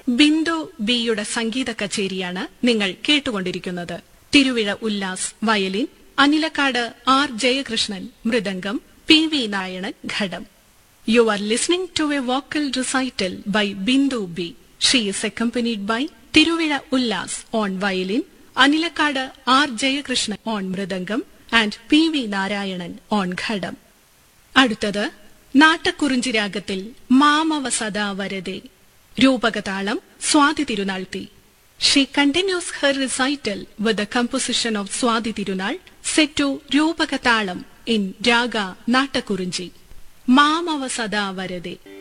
ബിന്ദു ബിയുടെ സംഗീത കച്ചേരിയാണ് നിങ്ങൾ കേട്ടുകൊണ്ടിരിക്കുന്നത് Thiruvizha Ullas violin Anilakkad R Jayakrishnan mridangam P V നായണൻ ghatam you are listening to a vocal recital by Bindu B she is accompanied by Thiruvizha Ullas on violin Anilakkad R Jayakrishnan on mridangam and P V Narayanan on ghatam അടുത്തത് നാട്ടക്കുറിഞ്ചി രാഗത്തിൽ മാമവ സദാ വരതെ രൂപകതാളം സ്വാതി തിരുനാൾത്തി she continues her recital with the composition of Swathi Thirunal set to Rupakatalam in raga Nattakurinji മാമവ Sada വരതെ